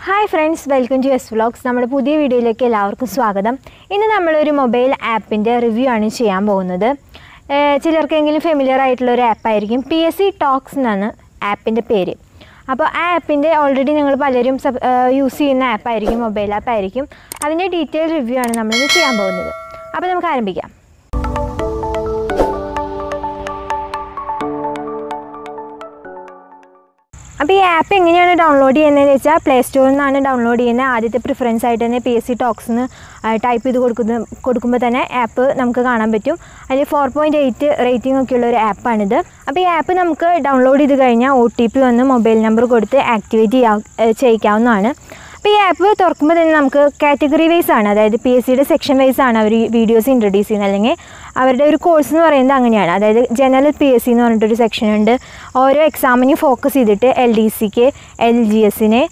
hi friends welcome to S vlogs നമ്മുടെ പുതിയ വീഡിയോയിലേക്ക് എല്ലാവർക്കും സ്വാഗതം ഇന്ന് നമ്മളൊരു മൊബൈൽ ആപ്പിൻ്റെ റിവ്യൂ ആണ് ചെയ്യാൻ പോകുന്നത് ഏഹ് ചിലർക്കെങ്കിലും ഫെമിലിയർ ആയിട്ടുള്ള ഒരു ആപ്പായിരിക്കും പി എസ് സി ടോക്സ് എന്നാണ് ആപ്പിൻ്റെ പേര് അപ്പോൾ ആ ആപ്പിൻ്റെ ഓൾറെഡി നിങ്ങൾ പലരും സബ് യൂസ് ചെയ്യുന്ന ആപ്പായിരിക്കും മൊബൈൽ ആപ്പായിരിക്കും അതിൻ്റെ ഡീറ്റെയിൽ റിവ്യൂ ആണ് നമ്മളിന്ന് ചെയ്യാൻ പോകുന്നത് അപ്പോൾ നമുക്ക് ആരംഭിക്കാം അപ്പോൾ ഈ ആപ്പ് എങ്ങനെയാണ് ഡൗൺലോഡ് ചെയ്യുന്നതെന്ന് വെച്ചാൽ പ്ലേ സ്റ്റോറിൽ നിന്നാണ് ഡൗൺലോഡ് ചെയ്യുന്നത് ആദ്യത്തെ പ്രിഫറൻസ് ആയിട്ട് തന്നെ പി എസ് സി ടോക്സിന് ടൈപ്പ് ചെയ്ത് കൊടുക്കുന്ന കൊടുക്കുമ്പോൾ തന്നെ ആപ്പ് നമുക്ക് കാണാൻ പറ്റും അതിൽ ഫോർ പോയിൻറ്റ് എയ്റ്റ് റേറ്റിംഗ് ഒക്കെയുള്ള ഒരു ആപ്പാണിത് അപ്പോൾ ഈ ആപ്പ് നമുക്ക് ഡൗൺലോഡ് ചെയ്ത് കഴിഞ്ഞാൽ ഒ ടി പി വന്ന് മൊബൈൽ നമ്പർ കൊടുത്ത് ആക്ടിവേറ്റ് ചെയ്യാ ഏഹ് ചെയ്യിക്കാവുന്നതാണ് അപ്പോൾ ഈ ആപ്പ് തുറക്കുമ്പോൾ തന്നെ നമുക്ക് കാറ്റഗറി വൈസ് ആണ് അതായത് പി എസ് സിയുടെ സെക്ഷൻ വൈസ് ആണ് അവർ വീഡിയോസ് ഇൻട്രൊഡ്യൂസ് ചെയ്യുന്നത് അല്ലെങ്കിൽ അവരുടെ ഒരു കോഴ്സ് എന്ന് പറയുന്നത് അങ്ങനെയാണ് അതായത് ജനറൽ പി എസ് സി എന്ന് പറഞ്ഞിട്ടൊരു സെക്ഷൻ ഉണ്ട് ഓരോ എക്സാമിനും ഫോക്കസ് ചെയ്തിട്ട് എൽ ഡി സിക്ക് എൽ ജി എസിന്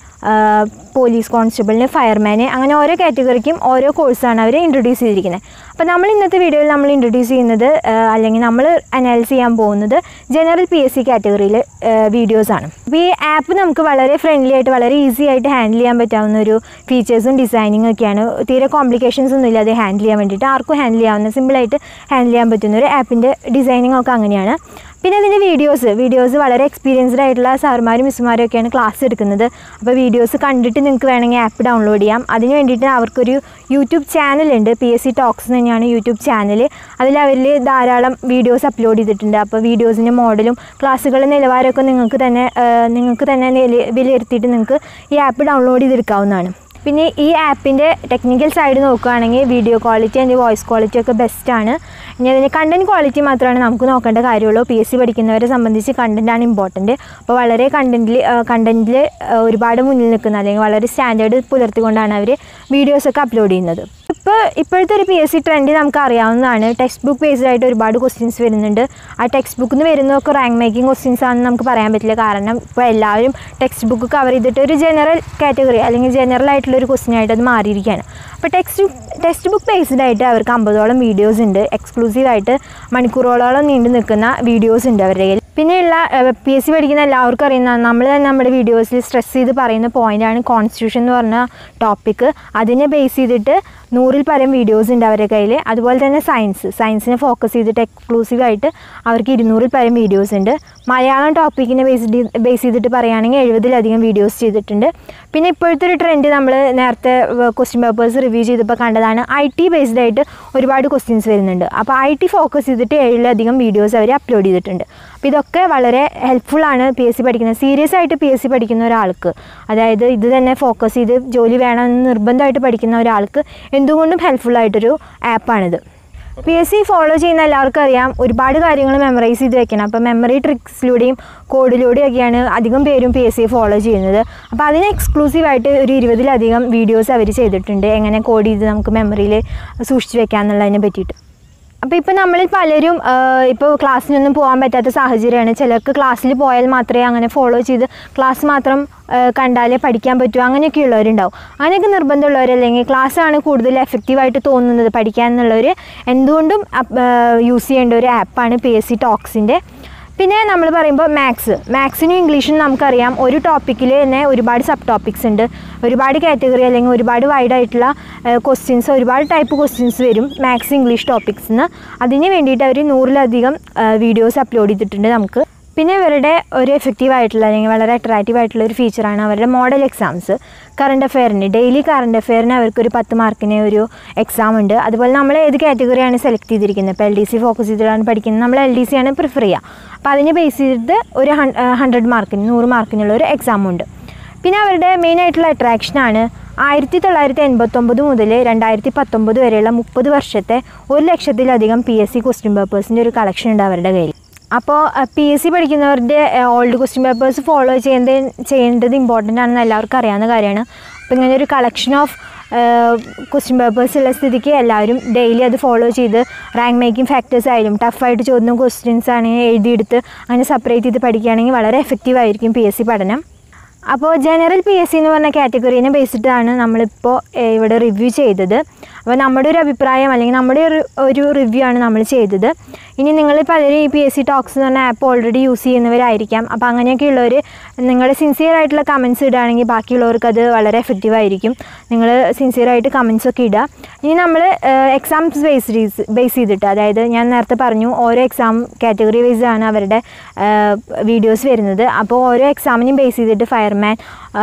പോലീസ് കോൺസ്റ്റബിളിന് ഫയർമാന് അങ്ങനെ ഓരോ കാറ്റഗറിക്കും ഓരോ കോഴ്സാണ് അവർ ഇൻട്രൊഡ്യൂസ് ചെയ്തിരിക്കുന്നത് അപ്പോൾ നമ്മൾ ഇന്നത്തെ വീഡിയോയിൽ നമ്മൾ ഇൻട്രൊഡ്യൂസ് ചെയ്യുന്നത് ആ, അല്ലെങ്കിൽ നമ്മൾ അനലൈസ് ചെയ്യാൻ പോകുന്നത് ജനറൽ പി എസ് സി കാറ്റഗറിയിൽ വീഡിയോസാണ് അപ്പോൾ ഈ ആപ്പ് നമുക്ക് വളരെ ഫ്രണ്ട്ലി ആയിട്ട് വളരെ ഈസി ആയിട്ട് ഹാൻഡിൽ ചെയ്യാൻ പറ്റാവുന്ന ഒരു ഫീച്ചേഴ്സും ഡിസൈനിങ് ഒക്കെയാണ് തീരെ കോംപ്ലിക്കേഷൻസ് ഒന്നും ഇല്ലാതെ ഹാൻഡിൽ ചെയ്യാൻ വേണ്ടിയിട്ട് ആർക്കും ഹാൻഡിൽ ചെയ്യാവുന്ന സിമ്പിളായിട്ട് ഹാൻഡിൽ ചെയ്യാൻ പറ്റുന്ന ഒരു ആപ്പിൻ്റെ ഡിസൈനിങ് ഒക്കെ അങ്ങനെയാണ് പിന്നെ അതിൻ്റെ വീഡിയോസ് വീഡിയോസ് വളരെ എക്സ്പീരിയൻസ്ഡ് ആയിട്ടുള്ള സാറുമാരും മിസ്സുമാരും ഒക്കെയാണ് ക്ലാസ് എടുക്കുന്നത് അപ്പോൾ വീഡിയോസ് കണ്ടിട്ട് നിങ്ങൾക്ക് വേണമെങ്കിൽ ആപ്പ് ഡൗൺലോഡ് ചെയ്യാം അതിന് വേണ്ടിയിട്ട് അവർക്കൊരു യൂട്യൂബ് ചാനലുണ്ട് പി എസ് സി ടോക്സ് തന്നെയാണ് യൂട്യൂബ് ചാനൽ അതിൽ അവരിൽ ധാരാളം വീഡിയോസ് അപ്ലോഡ് ചെയ്തിട്ടുണ്ട് അപ്പോൾ വീഡിയോസിൻ്റെ മോഡലും ക്ലാസ്സുകളുടെ നിലവാരമൊക്കെ നിങ്ങൾക്ക് തന്നെ ആ, നിങ്ങൾക്ക് തന്നെ നില- വിലയിരുത്തിയിട്ട് നിങ്ങൾക്ക് ഈ ആപ്പ് ഡൗൺലോഡ് ചെയ്തെടുക്കാവുന്നതാണ് പിന്നെ ഈ ആപ്പിൻ്റെ ടെക്നിക്കൽ സൈഡ് നോക്കുകയാണെങ്കിൽ video quality and voice quality ഒക്കെ ബെസ്റ്റാണ് ഇനി അതിൻ്റെ കണ്ടൻറ് ക്വാളിറ്റി മാത്രമാണ് നമുക്ക് നോക്കേണ്ട കാര്യമുള്ളൂ പി എസ് സി പഠിക്കുന്നവരെ സംബന്ധിച്ച് കണ്ടൻറ്റാണ് ഇമ്പോർട്ടൻറ്റ് അപ്പോൾ വളരെ കണ്ടൻറ്റിൽ കണ്ടൻറ്റിൽ ഒരുപാട് മുന്നിൽ നിൽക്കുന്ന അല്ലെങ്കിൽ വളരെ സ്റ്റാൻഡേർഡ് പുലർത്തിക്കൊണ്ടാണ് അവർ വീഡിയോസൊക്കെ അപ്ലോഡ് ചെയ്യുന്നത് ഇപ്പോൾ ഇപ്പോഴത്തെ ഒരു പി എസ് സി ട്രെൻഡ് നമുക്ക് അറിയാവുന്നതാണ് ടെക്സ്റ്റ് ബുക്ക് ബേസ്ഡ് ആയിട്ട് ഒരുപാട് ക്വസ്റ്റ്യൻസ് വരുന്നുണ്ട് ആ ടെക്സ്റ്റ് ബുക്കിൽ നിന്ന് വരുന്നതൊക്കെ റാങ്ക് മേക്കിംഗ് ക്വസ്റ്റ്യൻസ് ആണെന്ന് നമുക്ക് പറയാൻ പറ്റില്ല കാരണം ഇപ്പോൾ എല്ലാവരും ടെക്സ്റ്റ് ബുക്ക് കവർ ചെയ്തിട്ട് ഒരു ജനറൽ കാറ്റഗറി അല്ലെങ്കിൽ ജനറൽ ആയിട്ടുള്ള ഒരു ക്വസ്റ്റ്യൻ ആയിട്ട് അത് മാറിയിരിക്കുകയാണ് അപ്പോൾ ടെക്സ്റ്റ് ടെക്സ്റ്റ് ബുക്ക് ബേസ്ഡ് ആയിട്ട് അവർക്ക് അമ്പതോളം വീഡിയോസ് ഉണ്ട് എക്സ്ക്ലൂസീവ് ആയിട്ട് മണിക്കൂറുകളോളം നീണ്ടു നിൽക്കുന്ന വീഡിയോസ് ഉണ്ട് അവരുടെ കയ്യിൽ പിന്നെയുള്ള പി എസ് സി പഠിക്കുന്ന എല്ലാവർക്കും അറിയുന്ന നമ്മൾ തന്നെ നമ്മുടെ വീഡിയോസിൽ സ്ട്രെസ് ചെയ്ത് പറയുന്ന പോയിൻ്റാണ് കോൺസ്റ്റിറ്റ്യൂഷൻ എന്ന് പറഞ്ഞ ടോപ്പിക്ക് അതിനെ ബേസ് ചെയ്തിട്ട് നൂറിൽ പരം വീഡിയോസ് ഉണ്ട് അവരുടെ കയ്യിൽ അതുപോലെ തന്നെ സയൻസ് സയൻസിനെ ഫോക്കസ് ചെയ്തിട്ട് എക്സ്ക്ലൂസീവ് ആയിട്ട് അവർക്ക് ഇരുന്നൂറിൽ പരം വീഡിയോസ് ഉണ്ട് മലയാളം ടോപ്പിക്കിനെ ബേസ് ബേസ് ചെയ്തിട്ട് പറയുകയാണെങ്കിൽ എഴുപതിലധികം വീഡിയോസ് ചെയ്തിട്ടുണ്ട് പിന്നെ ഇപ്പോഴത്തെ ഒരു ട്രെൻഡ് നമ്മൾ നേരത്തെ ക്വസ്റ്റ്യൻ പേപ്പേഴ്സ് റിവ്യൂ ചെയ്തപ്പോൾ കണ്ടതാണ് ഐ ടി ബേസ്ഡ് ആയിട്ട് ഒരുപാട് ക്വസ്റ്റ്യൻസ് വരുന്നുണ്ട് അപ്പോൾ ഐ ടി ഫോക്കസ് ചെയ്തിട്ട് ഏഴിലധികം വീഡിയോസ് അവർ അപ്ലോഡ് ചെയ്തിട്ടുണ്ട് അപ്പോൾ ഇതൊക്കെ വളരെ ഹെൽപ്ഫുൾ ആണ് പി എസ് സി പഠിക്കുന്നത് സീരിയസ് ആയിട്ട് പി എസ് സി പഠിക്കുന്ന ഒരാൾക്ക് അതായത് ഇത് തന്നെ ഫോക്കസ് ചെയ്ത് ജോലി വേണമെന്ന് നിർബന്ധമായിട്ട് പഠിക്കുന്ന ഒരാൾക്ക് എന്തുകൊണ്ടും ഹെൽപ്ഫുൾ ആയിട്ടൊരു ആപ്പാണിത് പി എസ് സി ഫോളോ ചെയ്യുന്ന എല്ലാവർക്കും അറിയാം ഒരുപാട് കാര്യങ്ങൾ മെമ്മറൈസ് ചെയ്ത് വെക്കണം അപ്പോൾ മെമ്മറി ട്രിക്സിലൂടെയും കോഡിലൂടെയും ഒക്കെയാണ് അധികം പേരും പി എസ് സി ഫോളോ ചെയ്യുന്നത് അപ്പോൾ അതിന് എക്സ്ക്ലൂസീവ് ആയിട്ട് ഒരു ഇരുപതിലധികം വീഡിയോസ് അവർ ചെയ്തിട്ടുണ്ട് എങ്ങനെ കോഡ് ചെയ്ത് നമുക്ക് മെമ്മറിയിൽ സൂക്ഷിച്ച് വെക്കാം എന്നുള്ളതിനെ പറ്റിയിട്ട് അപ്പോൾ ഇപ്പോൾ നമ്മളിൽ പലരും ഇപ്പോൾ ക്ലാസ്സിനൊന്നും പോകാൻ പറ്റാത്ത സാഹചര്യമാണ് ചിലർക്ക് ക്ലാസ്സിൽ പോയാൽ മാത്രമേ അങ്ങനെ ഫോളോ ചെയ്ത് ക്ലാസ് മാത്രം ആ, കണ്ടാലേ പഠിക്കാൻ പറ്റൂ അങ്ങനെയൊക്കെ ഉള്ളവരുണ്ടാവും അങ്ങനെയൊക്കെ നിർബന്ധമുള്ളവർ അല്ലെങ്കിൽ ക്ലാസ്സാണ് കൂടുതൽ എഫക്റ്റീവായിട്ട് തോന്നുന്നത് പഠിക്കാൻ എന്നുള്ളവർ എന്തുകൊണ്ടും യൂസ് ചെയ്യേണ്ട ഒരു ആപ്പാണ് പി എസ് സി ടോക്സിൻ്റെ പിന്നെ നമ്മൾ പറയുമ്പോൾ മാത്സ് മാത്സിനും ഇംഗ്ലീഷിനും നമുക്കറിയാം ഒരു ടോപ്പിക്കിൽ തന്നെ ഒരുപാട് സബ് ടോപ്പിക്സ് ഉണ്ട് ഒരുപാട് കാറ്റഗറി അല്ലെങ്കിൽ ഒരുപാട് വൈഡ് ആയിട്ടുള്ള ക്വസ്റ്റ്യൻസ് ഒരുപാട് ടൈപ്പ് ക്വസ്റ്റ്യൻസ് വരും മാത്സ് ഇംഗ്ലീഷ് ടോപ്പിക്സിന് അതിന് വേണ്ടിയിട്ട് അവർ നൂറിലധികം വീഡിയോസ് അപ്ലോഡ് ചെയ്തിട്ടുണ്ട് നമുക്ക് പിന്നെ ഇവരുടെ ഒരു എഫക്റ്റീവ് ആയിട്ടുള്ള അല്ലെങ്കിൽ വളരെ അട്രാക്റ്റീവ് ആയിട്ടുള്ള ഒരു ഫീച്ചറാണ് അവരുടെ മോഡൽ എക്സാംസ് കറണ്ട് അഫെയറിന് ഡെയിലി കറണ്ട് അഫെയറിന് അവർക്കൊരു പത്ത് മാർക്കിന് ഒരു എക്സാം ഉണ്ട് അതുപോലെ നമ്മൾ ഏത് കാറ്റഗറിയാണ് സെലക്ട് ചെയ്തിരിക്കുന്നത് ഇപ്പോൾ എൽ ഡി സി ഫോക്കസ് ചെയ്തിട്ടാണ് പഠിക്കുന്നത് നമ്മൾ എൽ ഡി സി ആണ് പ്രിഫർ ചെയ്യുക അപ്പോൾ അതിനെ ബേസ് ചെയ്തിട്ട് ഒരു ഹൺഡ്രഡ് മാർക്കിന് നൂറ് മാർക്കിനുള്ള ഒരു എക്സാം ഉണ്ട് പിന്നെ അവരുടെ മെയിൻ ആയിട്ടുള്ള അട്രാക്ഷനാണ് ആയിരത്തി തൊള്ളായിരത്തി എൺപത്തൊമ്പത് മുതൽ രണ്ടായിരത്തി പത്തൊമ്പത് വരെയുള്ള മുപ്പത് വർഷത്തെ ഒരു ലക്ഷത്തിലധികം പി എസ് സി ക്വസ്റ്റ്യൻ പേപ്പേഴ്സിൻ്റെ ഒരു കളക്ഷൻ ഉണ്ട് അവരുടെ കയ്യിൽ അപ്പോൾ പി എസ് സി പഠിക്കുന്നവരുടെ ഓൾഡ് ക്വസ്റ്റ്യൻ പേപ്പേഴ്സ് ഫോളോ ചെയ്യേണ്ടത് ചെയ്യേണ്ടത് ഇമ്പോർട്ടൻ്റ് ആണെന്ന് എല്ലാവർക്കും അറിയാവുന്ന കാര്യമാണ് അപ്പോൾ ഇങ്ങനെ ഒരു കളക്ഷൻ ഓഫ് ക്വസ്റ്റ്യൻ പേപ്പേഴ്സ് ഉള്ള സ്ഥിതിക്ക് എല്ലാവരും ഡെയിലി അത് ഫോളോ ചെയ്ത് റാങ്ക് മേക്കിംഗ് ഫാക്ടേഴ്സ് ആയാലും ടഫായിട്ട് ചോദിക്കുന്ന ക്വസ്റ്റ്യൻസ് ആണെങ്കിൽ എഴുതിയെടുത്ത് അങ്ങനെ സെപ്പറേറ്റ് ചെയ്ത് പഠിക്കുകയാണെങ്കിൽ വളരെ എഫക്റ്റീവ് ആയിരിക്കും പി എസ് സി പഠനം അപ്പോൾ ജനറൽ പി എസ് സി എന്ന് പറഞ്ഞ കാറ്റഗറീനെ ബേസിട്ടാണ് നമ്മളിപ്പോൾ ഏഹ്, ഇവിടെ റിവ്യൂ ചെയ്തത് അപ്പോൾ നമ്മുടെ ഒരു അഭിപ്രായം അല്ലെങ്കിൽ നമ്മുടെ ഒരു ഒരു റിവ്യൂ ആണ് നമ്മൾ ചെയ്തത് ഇനി നിങ്ങൾ പലരും ഈ പി എസ് സി ടോക്സ് എന്ന് പറഞ്ഞ ആപ്പ് ഓൾറെഡി യൂസ് ചെയ്യുന്നവരായിരിക്കാം അപ്പോൾ അങ്ങനെയൊക്കെ ഉള്ളവർ നിങ്ങളുടെ സിൻസിയർ ആയിട്ടുള്ള കമൻസ് ഇടുകയാണെങ്കിൽ ബാക്കിയുള്ളവർക്ക് അത് വളരെ എഫക്റ്റീവ് ആയിരിക്കും നിങ്ങൾ സിൻസിയർ ആയിട്ട് കമൻസ് ഒക്കെ ഇടുക ഇനി നമ്മൾ എക്സാംസ് ബേസ് ബേസ് ചെയ്തിട്ട് അതായത് ഞാൻ നേരത്തെ പറഞ്ഞു ഓരോ എക്സാം കാറ്റഗറി വൈസ് ആണ് അവരുടെ വീഡിയോസ് വരുന്നത് അപ്പോൾ ഓരോ എക്സാമിനും ബേസ് ചെയ്തിട്ട് fireman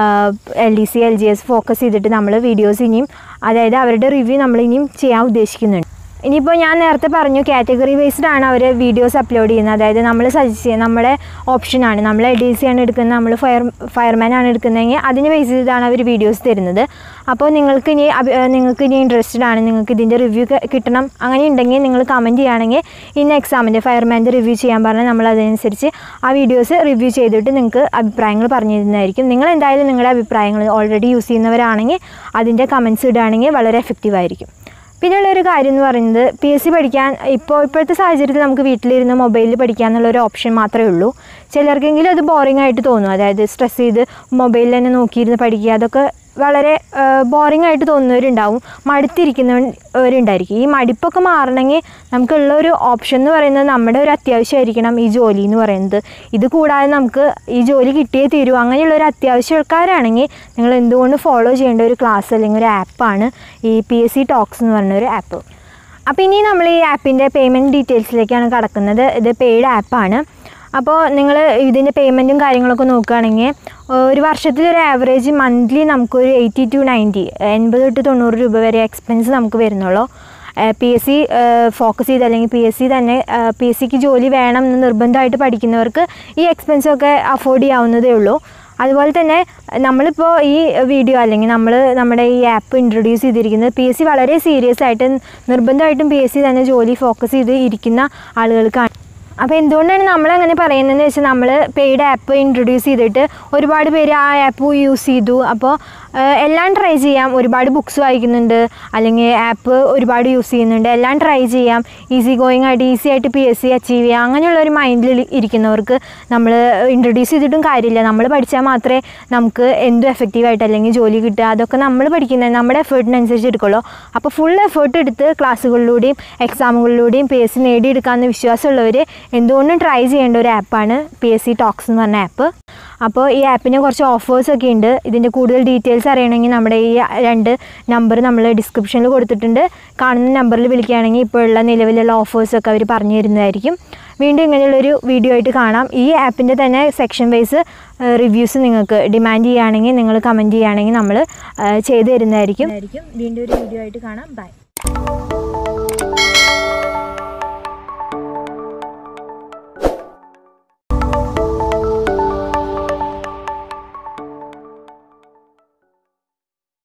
L D C L G S focus ചെയ്തിട്ട് നമ്മൾ വീഡിയോസ് ഇനിയും അതായത് അവരുടെ റിവ്യൂ നമ്മൾ ഇനിയും ചെയ്യാൻ ഉദ്ദേശിക്കുന്നുണ്ട് ഇനിയിപ്പോൾ ഞാൻ നേരത്തെ പറഞ്ഞു കാറ്റഗറി ബേസ്ഡ് ആണ് അവർ വീഡിയോസ് അപ്ലോഡ് ചെയ്യുന്നത് അതായത് നമ്മൾ സജസ്റ്റ് ചെയ്യുന്നത് നമ്മുടെ ഓപ്ഷനാണ് നമ്മൾ എൽ ഡി സി ആണ് എടുക്കുന്നത് നമ്മൾ ഫയർ ഫയർമാൻ ആണ് എടുക്കുന്നതെങ്കിൽ അതിന് ബേസ് ചെയ്തിട്ടാണ് അവർ വീഡിയോസ് തരുന്നത് അപ്പോൾ നിങ്ങൾക്ക് ഇനി അഭി- ഏഹ് നിങ്ങൾക്ക് ഇനി ഇൻട്രസ്റ്റഡ് ആണ് നിങ്ങൾക്ക് ഇതിൻ്റെ റിവ്യൂ കിട്ടണം അങ്ങനെ ഉണ്ടെങ്കിൽ നിങ്ങൾ കമൻറ്റ് ചെയ്യുകയാണെങ്കിൽ ഇന്ന എക്സാമിൻ്റെ ഫയർമാൻ്റെ റിവ്യൂ ചെയ്യാൻ പറഞ്ഞാൽ നമ്മൾ അതനുസരിച്ച് ആ വീഡിയോസ് റിവ്യൂ ചെയ്തിട്ട് നിങ്ങൾക്ക് അഭിപ്രായങ്ങൾ പറഞ്ഞു തരുന്നതായിരിക്കും നിങ്ങൾ എന്തായാലും നിങ്ങളുടെ അഭിപ്രായങ്ങൾ ഓൾറെഡി യൂസ് ചെയ്യുന്നവരാണെങ്കിൽ അതിൻ്റെ കമൻസ് ഇടുകയാണെങ്കിൽ വളരെ എഫക്റ്റീവ് ആയിരിക്കും പിന്നെയുള്ള ഒരു കാര്യം എന്ന് പറയുന്നത് പി എസ് സി പഠിക്കാൻ ഇപ്പോൾ ഇപ്പോഴത്തെ സാഹചര്യത്തിൽ നമുക്ക് വീട്ടിലിരുന്ന് മൊബൈലിൽ പഠിക്കാന്നുള്ള ഒരു ഓപ്ഷൻ മാത്രമേ ഉള്ളൂ ചിലർക്കെങ്കിലും അത് ബോറിംഗ് ആയിട്ട് തോന്നും അതായത് സ്ട്രെസ് ചെയ്ത് മൊബൈലിൽ തന്നെ നോക്കിയിരുന്ന് പഠിക്കുക അതൊക്കെ വളരെ ബോറിംഗ് ആയിട്ട് തോന്നുന്നവരുണ്ടാവും മടുത്തിരിക്കുന്നവരുണ്ടായിരിക്കും ഈ മടിപ്പൊക്കെ മാറണമെങ്കിൽ നമുക്കുള്ള ഒരു ഓപ്ഷൻ എന്ന് പറയുന്നത് നമ്മുടെ ഒരു അത്യാവശ്യമായിരിക്കണം ഈ ജോലി എന്ന് പറയുന്നത് ഇത് കൂടാതെ നമുക്ക് ഈ ജോലി കിട്ടിയേ തീരൂ അങ്ങനെയുള്ള ഒരു അത്യാവശ്യക്കാരാണെങ്കിൽ നിങ്ങൾ എന്തുകൊണ്ട് ഫോളോ ചെയ്യേണ്ട ഒരു ക്ലാസ് അല്ലെങ്കിൽ ഒരു ആപ്പാണ് ഈ പി എസ് സി ടോക്സ് എന്ന് പറയുന്ന ഒരു ആപ്പ് അപ്പോൾ ഇനി നമ്മൾ ഈ ആപ്പിൻ്റെ പേയ്മെൻറ്റ് ഡീറ്റെയിൽസിലേക്കാണ് കടക്കുന്നത് ഇത് പെയ്ഡ് ആപ്പാണ് അപ്പോൾ നിങ്ങൾ ഇതിൻ്റെ പേയ്മെൻറ്റും കാര്യങ്ങളൊക്കെ നോക്കുകയാണെങ്കിൽ ഒരു വർഷത്തിൽ ഒരു ആവറേജ് മന്ത്ലി നമുക്കൊരു എയ്റ്റി ടു നയൻറ്റി എൺപത് തൊട്ട് തൊണ്ണൂറ് രൂപ വരെ എക്സ്പെൻസ് നമുക്ക് വരുന്നുള്ളൂ പി എസ് സി ഫോക്കസ് ചെയ്ത് അല്ലെങ്കിൽ പി എസ് സി തന്നെ പി എസ് സിക്ക് ജോലി വേണം എന്ന് നിർബന്ധമായിട്ട് പഠിക്കുന്നവർക്ക് ഈ എക്സ്പെൻസൊക്കെ അഫോർഡ് ചെയ്യാവുന്നതേ ഉള്ളൂ അതുപോലെ തന്നെ നമ്മളിപ്പോൾ ഈ വീഡിയോ അല്ലെങ്കിൽ നമ്മൾ നമ്മുടെ ഈ ആപ്പ് ഇൻട്രൊഡ്യൂസ് ചെയ്തിരിക്കുന്നത് പി എസ് സി വളരെ സീരിയസ് ആയിട്ട് നിർബന്ധമായിട്ടും പി എസ് സി തന്നെ ജോലി ഫോക്കസ് ചെയ്ത് ഇരിക്കുന്ന ആളുകൾക്കാണ് അപ്പോൾ എന്തുകൊണ്ടാണ് നമ്മൾ അങ്ങനെ പറയുന്നതെന്ന് വെച്ചാൽ നമ്മൾ പെയ്ഡ് ആപ്പ് ഇൻട്രൊഡ്യൂസ് ചെയ്തിട്ട് ഒരുപാട് പേര് ആ ആപ്പ് യൂസ് ചെയ്തു അപ്പോൾ ഏഹ്, എല്ലാം ട്രൈ ചെയ്യാം ഒരുപാട് ബുക്സ് വായിക്കുന്നുണ്ട് അല്ലെങ്കിൽ ആപ്പ് ഒരുപാട് യൂസ് ചെയ്യുന്നുണ്ട് എല്ലാം ട്രൈ ചെയ്യാം ഈസി ഗോയിങ് ആയിട്ട് ഈസി ആയിട്ട് പി എസ് സി അച്ചീവ് ചെയ്യാം അങ്ങനെയുള്ള ഒരു മൈൻഡിൽ ഇരിക്കുന്നവർക്ക് നമ്മൾ ഇൻട്രൊഡ്യൂസ് ചെയ്തിട്ടും കാര്യമില്ല നമ്മൾ പഠിച്ചാൽ മാത്രമേ നമുക്ക് എന്തും എഫക്റ്റീവായിട്ട് അല്ലെങ്കിൽ ജോലി കിട്ടുക അതൊക്കെ നമ്മൾ പഠിക്കുന്നത് നമ്മുടെ എഫേർട്ടിനനുസരിച്ച് എടുക്കുള്ളൂ അപ്പോൾ ഫുൾ എഫേർട്ട് എടുത്ത് ക്ലാസ്സുകളിലൂടെയും എക്സാമുകളിലൂടെയും പി എസ് സി നേടിയെടുക്കാമെന്ന് വിശ്വാസമുള്ളവർ എന്തുകൊണ്ടും ട്രൈ ചെയ്യേണ്ട ഒരു ആപ്പാണ് പി എസ് സി ടോക്സ് എന്ന് പറഞ്ഞ ആപ്പ് അപ്പോൾ ഈ ആപ്പിന് കുറച്ച് ഓഫേഴ്സ് ഒക്കെ ഉണ്ട് ഇതിൻ്റെ കൂടുതൽ ഡീറ്റെയിൽസ് അറിയണമെങ്കിൽ നമ്മുടെ ഈ രണ്ട് നമ്പർ നമ്മൾ ഡിസ്ക്രിപ്ഷനിൽ കൊടുത്തിട്ടുണ്ട് കാണുന്ന നമ്പറിൽ വിളിക്കുകയാണെങ്കിൽ ഇപ്പോഴുള്ള നിലവിലുള്ള ഓഫേഴ്സൊക്കെ അവർ പറഞ്ഞു തരുന്നതായിരിക്കും വീണ്ടും ഇങ്ങനെയുള്ളൊരു വീഡിയോ ആയിട്ട് കാണാം ഈ ആപ്പിൻ്റെ തന്നെ സെക്ഷൻ വൈസ് റിവ്യൂസ് നിങ്ങൾക്ക് ഡിമാൻഡ് ചെയ്യുകയാണെങ്കിൽ നിങ്ങൾ കമൻറ്റ് ചെയ്യുകയാണെങ്കിൽ നമ്മൾ ചെയ്തു തരുന്നതായിരിക്കും വീണ്ടും ഒരു വീഡിയോ ആയിട്ട് കാണാം ബൈ